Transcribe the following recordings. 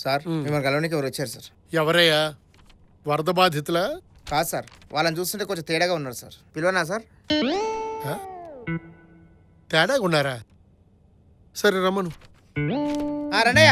Sir మిమ్మల్ని కలవడానికి ఎవరు వచ్చారు సార్ ఎవరయ్యా వరద బాధితుల కాదు సార్ వాళ్ళని చూస్తుంటే కొంచెం తేడాగా ఉన్నారు సార్ పిలవనా సార్ తేడాగా ఉన్నారా సరే రమ్మను ఆ, రండయ్య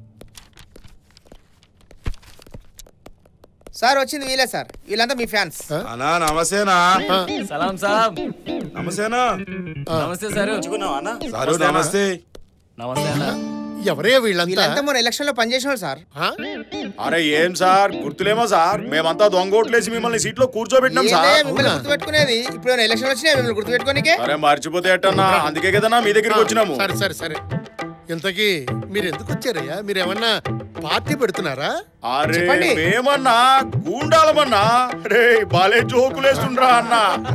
సార్ వచ్చింది వీలే సార్ వీళ్ళంతా మీ ఫ్యాన్స్ అన్నా నమస్తేనా సలాం సాబ్ నమస్తేనా నమస్తే సారు సారు నమస్తే నమస్తే అన్న ఎవరయ్యా వీళ్ళంతా వీళ్ళంతా మన ఎలక్షన్ లో పనిచేసిన వాళ్ళు సార్ ఆ? అరే ఏం సార్ గుర్తులేమో సార్ మేమంతా దొంగోట్లేసి మిమ్మల్ని సీట్లో కూర్చోబెట్టినాం సార్ ఏంటయ్య మిమ్మల్ని గుర్తుపెట్టుకునేది ఇప్పుడు ఏమైనా ఎలక్షన్ వచ్చినాయి మిమ్మల్ని గుర్తుపెట్టుకోనికే అరే మర్చిపోతే ఎట్టన్నా అందుకే కదన్నా మీ దగ్గరికి వచ్చినాము సరే సరే సరే ఇంతకీ మీరు ఎందుకు వచ్చారయ్యా మీరు ఏమన్నా పార్టీ పెడుతున్నారా అరే చెప్పండి. మేమన్నా గూండాలమన్నా రే బాలే జోకులేస్తుండ్రా అన్న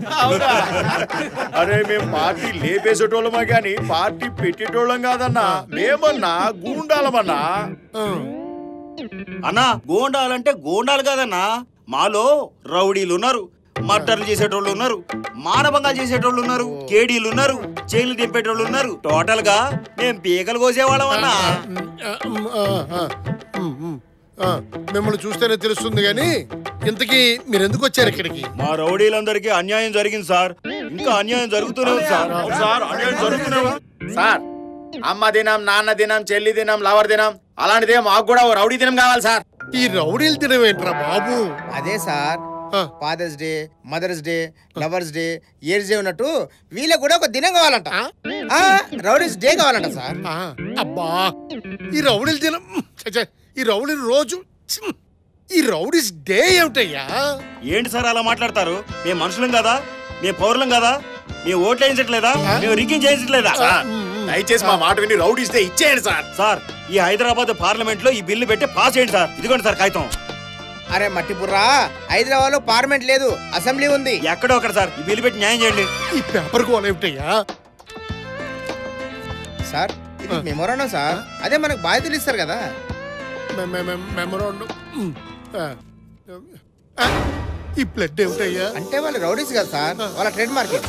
అరే మేము పార్టీ లేపేసేటోళ్ళమా గాని పార్టీ పెట్టేటోళ్ళం కాదన్నా మేమన్నా గూండాలమన్నా ఆ. అన్నా గోండాలంటే గోండాలు కాదన్నా మాలో రౌడీలు ఉన్నారు మర్డర్లు చేసేటోళ్ళు ఉన్నారు మానభంగాలు చేసేటోళ్ళు ఉన్నారు కేడీలు ఉన్నారు చైన్లు దింపేటోళ్ళు ఉన్నారు టోటల్ గా మేము పీకలు కోసేవాళ్ళం అన్నా ఆ, ఉమ్, ఆ, ఆ, ఉమ్, ఉమ్, ఆ, మిమ్మల్ని చూస్తేనే తెలుస్తుంది కానీ ఇంతకీ మీరు ఎందుకు వచ్చారు ఇక్కడికి మా రౌడీలందరికీ అన్యాయం జరిగింది సార్ ఇంకా అన్యాయం జరుగుతూనే ఉంది సార్ అవును సార్ అన్యాయం జరుగుతూనే ఉంది. సార్ అమ్మ దినం నాన్న దినం చెల్లి దినం లవర్ దినం అలాంటిదే మాకు కూడా ఓ రౌడీ దినం కావాలి సార్ ఈ రౌడీలు తినడం ఏంట్రా బాబు అదే సార్ ఆ, fathers day mothers day lovers day years day ఉన్నట్టు వీళ్ళకి కూడా ఒక దినం కావాలంట ఆ, రౌడీస్ డే కావాలంట సార్ ఆ, అబ్బా ఈ రౌడీలు తినం ఛ, ఛ, ఈ రౌడీలు రోజు ఛ్, ఈ రౌడీస్ డే ఏమిటయ్యా ఏంటి సార్ అలా మాట్లాడతారు మేము మనుషులం కదా మేము పౌరులం కదా మేము ఓట్లు వేయించట్లేదా మేము రికింగ్ చేయించట్లేదా సార్ దయచేసి మా మాట విని రౌడీ ఇస్తే ఇచ్చేయండి సార్ సార్ ఈ హైదరాబాద్ పార్లమెంట్ లో ఈ బిల్లు పెట్టి పాస్ చేయండి సార్ ఇదిగోండి సార్ కాగితం అరే మట్టి బుర్రా హైదరాబాద్ లో పార్లమెంట్ లేదు అసెంబ్లీ ఉంది ఎక్కడో ఒకటి సార్ ఈ బిల్లు పెట్టి న్యాయం చేయండి ఈ పేపర్ గోల ఏమిటయ్యా సార్ ఇది మెమోరాండం సార్ అదే మనకు బాధ్యతలు ఇస్తారు కదా మె- మె- మె- మెమరాండం ఉమ్, ఆ, ఆ, ఈ బ్లడ్ ఏమిటయ్యా అంటే వాళ్ళు రౌడీస్ కదా సార్ వాళ్ళ ట్రేడ్ మార్కెట్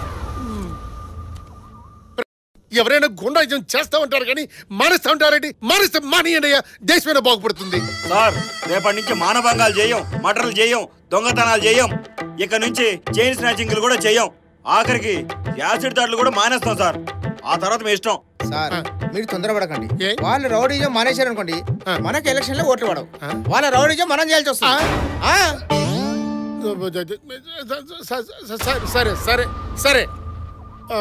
ఎవరైనా గుండాయిజం చేస్తా ఉంటారు కానీ మానేస్తా ఉంటారండి మానేస్తే మానేయండి అయ్యా దేశమైనా బాగుపడుతుంది సార్ రేపటి నుంచి మానభంగాలు చేయం మటర్లు చేయం దొంగతనాలు చేయం ఇక నుంచి చైన్ స్నాచింగ్లు కూడా చేయం ఆఖరికి యాసిడ్ దాడులు కూడా మానేస్తాం సార్ ఆ తర్వాత మీ ఇష్టం సార్ మీరు తొందరపడకండి ఏ? వాళ్ళు రౌడీజం మానేశారు అనుకోండి ఆ. మనకి ఎలక్షన్ లో ఓట్లు పడవు ఆ. వాళ్ళ రౌడీజం మనం చేయాల్సి వస్తుంది ఆ. సరే సరే సరే సరే ఆ.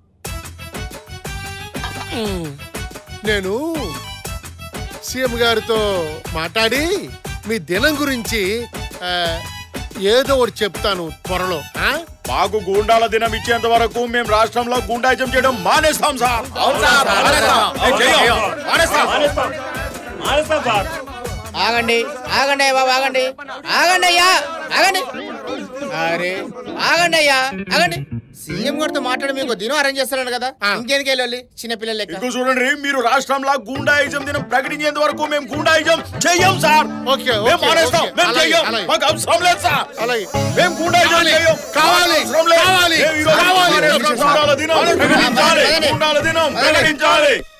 ఉమ్, నేను సీఎం గారితో మాట్లాడి మీ దినం గురించి ఆ, ఏదో ఒకటి చెప్తాను త్వరలో ఆ? మాకు గూండాల దినం ఇచ్చేంత వరకు మేము రాష్ట్రంలో గూండాయిజం చేయడం మానేస్తాం సార్ అవును సార్ మానేస్తాం. ఏం చెయ్యం. మానేస్తాం. మానేస్తాం మానేస్తాం సార్ ఆగండి ఆగండి అయ్యా బాబు ఆగండి ఆగండి అయ్యా ఆగండి అరే ఆగండి అయ్యా ఆగండి సీఎం గారితో మాట్లాడి మీకు దినం అరేంజ్ చేస్తారని కదా ఆ. ఇంకెందుకు వెళ్ళాలి చిన్నపిల్లలు లెక్క ఇంకో చూడండి మీరు రాష్ట్రంలో గూండాయిజం దినం ప్రకటించేంత వరకు మేము గూండాయిజం చెయ్యం సార్ ఓకే, మేము ఓకే, మానేస్తాం ఓకే. మేము అలాగే, చెయ్యం అలాగే. మాకు అవసరం లేదు సార్ అలాగే మేము గూండాయిజం కావాలి, చెయ్యం కావాలి, అవసరం లేదు. కావాలి, మేము ఈరోజు కావాలి. గూండాల దినం ప్రకటించాలి పదండి. గూండాల దినం పదండి. ప్రకటించాలి